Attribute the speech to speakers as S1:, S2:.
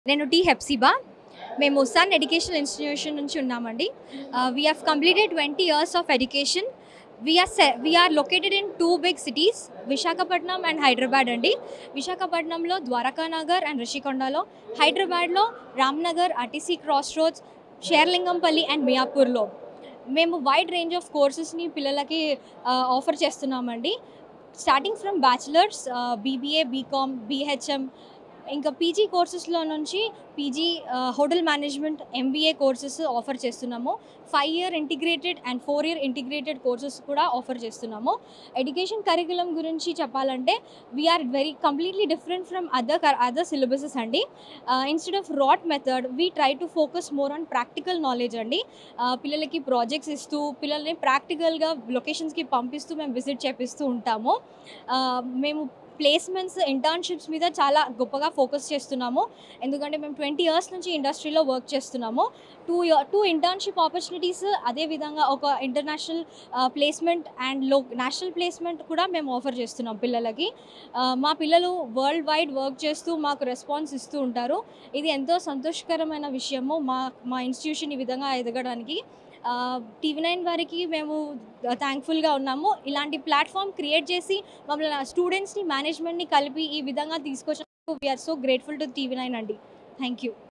S1: నేను టీ హెప్సిబా మేము ఉసాన్ educational institution నుంచి ఉన్నామండి we have completed twenty years of education we are we are located in two big cities Visakhapatnam and Hyderabad అండి విశాఖపట్నంలో ద్వారకానగర్ అండ్ రిషికొండలో హైదరాబాద్లో Ramnagar RTC cross roads Serilingampally and మియాపూర్లో మేము వైడ్ రేంజ్ ఆఫ్ కోర్సెస్ని పిల్లలకి ఆఫర్ చేస్తున్నామండి starting from bachelors BBA BCom BHM ఇంకా పీజీ కోర్సెస్లో నుంచి PG hotel management MBA courses offer చేస్తున్నాము five year integrated and four year integrated courses కూడా ఆఫర్ చేస్తున్నాము ఎడ్యుకేషన్ కరికులం గురించి చెప్పాలంటే we are very completely different from other other syllabuses అండి instead of rote method we try to focus more on practical knowledge అండి Uh, పిల్లలకి projects ఇస్తూ పిల్లల్ని ప్రాక్టికల్గా లొకేషన్స్కి పంపిస్తూ మేము విజిట్ చేపిస్తూ ఉంటాము Uh, మేము ప్లేస్మెంట్స్ ఇంటర్న్షిప్స్ మీద చాలా గొప్పగా ఫోకస్ చేస్తున్నాము ఎందుకంటే మేము ట్వంటీ ఇయర్స్ నుంచి ఇండస్ట్రీలో వర్క్ చేస్తున్నాము two year two internship opportunities అదేవిధంగా ఒక ఇంటర్నేషనల్ ప్లేస్మెంట్ అండ్ లో నేషనల్ ప్లేస్మెంట్ కూడా మేము ఆఫర్ చేస్తున్నాం పిల్లలకి ఆ, మా పిల్లలు వరల్డ్ వైడ్ వర్క్ చేస్తూ మాకు రెస్పాన్స్ ఇస్తూ ఉంటారు ఇది ఎంతో సంతోషకరమైన విషయము మా మా ఇన్స్టిట్యూషన్ ఈ విధంగా ఎదగడానికి టీవీ నైన్ వారికి మేము థ్యాంక్ఫుల్గా ఉన్నాము ఇలాంటి ప్లాట్ఫామ్ క్రియేట్ చేసి మమ్మల్ని స్టూడెంట్స్ని మేనేజ్మెంట్ని కలిపి ఈ విధంగా తీసుకొచ్చినందుకు we are so grateful to TV nine అండి థ్యాంక్ యూ